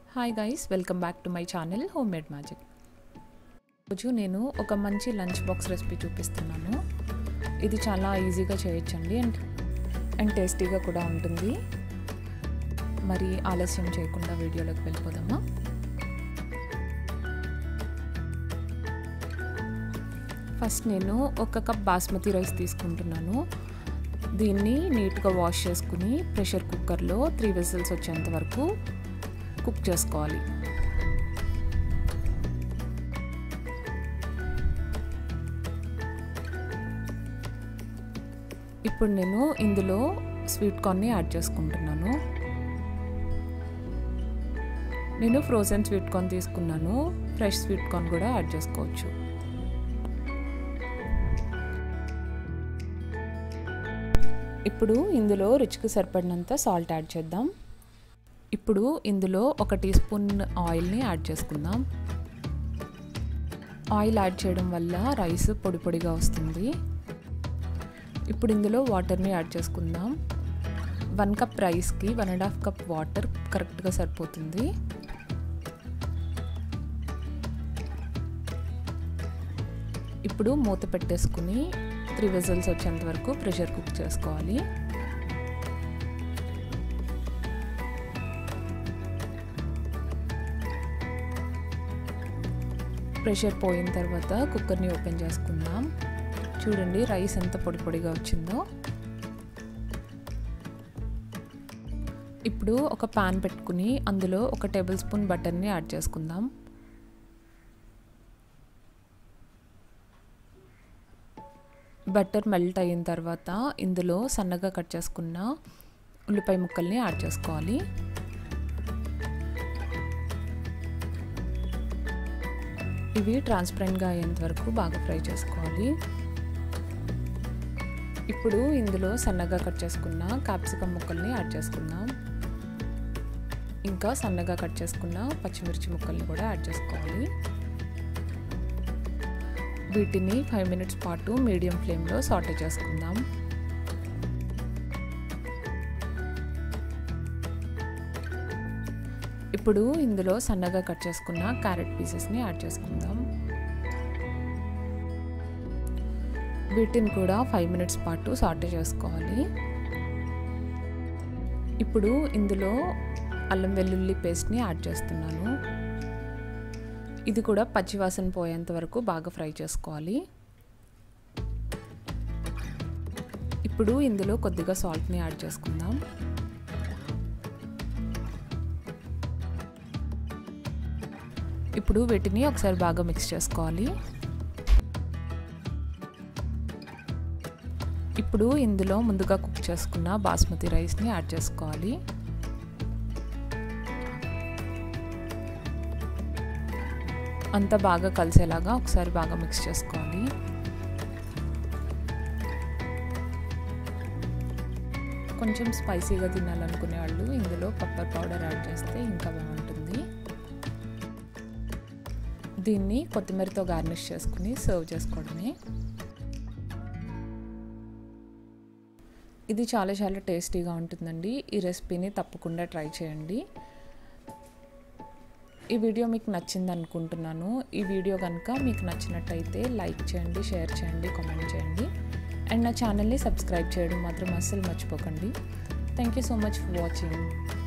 hi guys welcome back to my channel home made magic రోజు నేను ఒక మంచి లంచ్ బాక్స్ రెసిపీ చూపిస్తున్నాను ఇది చాలా ఈజీగా చేయొచ్చండి అండ్ అండ్ టేస్టీగా కూడా ఉంటుంది మరి ఆలస్యం చేయకుండా వీడియోలోకి వెళ్ళిపోదామా ఫస్ట్ నేను ఒక కప్ బాస్మతి రైస్ తీసుకుంటున్నాను దీన్ని నీట్గా వాష్ చేసుకుని ప్రెషర్ కుక్కర్లో త్రీ విజిల్స్ వచ్చేంత వరకు కుక్ చేసుకోవాలి ఇప్పుడు నేను ఇందులో స్వీట్ కార్న్ని యాడ్ చేసుకుంటున్నాను నేను ఫ్రోజన్ స్వీట్ కార్న్ తీసుకున్నాను ఫ్రెష్ స్వీట్ కార్న్ కూడా యాడ్ చేసుకోవచ్చు ఇప్పుడు ఇందులో రుచికి సరిపడినంత సాల్ట్ యాడ్ చేద్దాం ఇప్పుడు ఇందులో ఒక టీ స్పూన్ ఆయిల్ని యాడ్ చేసుకుందాం ఆయిల్ యాడ్ చేయడం వల్ల రైస్ పొడి పొడిగా వస్తుంది ఇప్పుడు ఇందులో వాటర్ని యాడ్ చేసుకుందాం వన్ కప్ రైస్కి one and half cup water కరెక్ట్గా సరిపోతుంది ఇప్పుడు మూత పెట్టేసుకుని త్రీ విజిల్స్ వచ్చేంత వరకు ప్రెషర్ కుక్ చేసుకోవాలి ప్రెషర్ పోయిన తర్వాత కుక్కర్ని ఓపెన్ చేసుకుందాం చూడండి రైస్ ఎంత పొడి పొడిగా వచ్చిందో ఇప్పుడు ఒక పాన్ పెట్టుకుని అందులో ఒక టేబుల్ స్పూన్ బటర్ని యాడ్ చేసుకుందాం బటర్ మెల్ట్ అయిన తర్వాత ఇందులో సన్నగా కట్ చేసుకున్న ఉల్లిపాయ ముక్కల్ని యాడ్ చేసుకోవాలి ఇవి ట్రాన్స్పరెంట్గా అయ్యేంత వరకు బాగా ఫ్రై చేసుకోవాలి ఇప్పుడు ఇందులో సన్నగా కట్ చేసుకున్న క్యాప్సికమ్ ముక్కల్ని యాడ్ చేసుకుందాం ఇంకా సన్నగా కట్ చేసుకున్న పచ్చిమిర్చి ముక్కల్ని కూడా యాడ్ చేసుకోవాలి వీటిని ఫైవ్ మినిట్స్ పాటు మీడియం ఫ్లేమ్లో సాటే చేసుకుందాం ఇప్పుడు ఇందులో సన్నగా కట్ చేసుకున్న క్యారెట్ పీసెస్ని యాడ్ చేసుకుందాం వీటిని కూడా ఫైవ్ మినిట్స్ పాటు సాటే చేసుకోవాలి ఇప్పుడు ఇందులో అల్లం వెల్లుల్లి పేస్ట్ని యాడ్ చేస్తున్నాను ఇది కూడా పచ్చివాసన పోయేంత వరకు బాగా ఫ్రై చేసుకోవాలి ఇప్పుడు ఇందులో కొద్దిగా సాల్ట్ని యాడ్ చేసుకుందాం ఇప్పుడు వీటిని ఒకసారి బాగా మిక్స్ చేసుకోవాలి ఇప్పుడు ఇందులో ముందుగా కుక్ చేసుకున్న బాస్మతి రైస్ని యాడ్ చేసుకోవాలి అంతా బాగా కలిసేలాగా ఒకసారి బాగా మిక్స్ చేసుకోవాలి కొంచెం స్పైసీగా తినాలనుకునే వాళ్ళు ఇందులో పెప్పర్ పౌడర్ యాడ్ చేస్తే ఇంకా బాగుంటుంది దీన్ని కొత్తిమీరతో గార్నిష్ చేసుకుని సర్వ్ చేసుకోవడమే ఇది చాలా చాలా టేస్టీగా ఉంటుందండి ఈ రెసిపీని తప్పకుండా ట్రై చేయండి ఈ వీడియో మీకు నచ్చింది అనుకుంటున్నాను ఈ వీడియో కనుక మీకు నచ్చినట్టయితే లైక్ చేయండి షేర్ చేయండి కామెంట్ చేయండి అండ్ నా ఛానల్ని సబ్స్క్రైబ్ చేయడం మాత్రం అస్సలు మర్చిపోకండి thank you so much for watching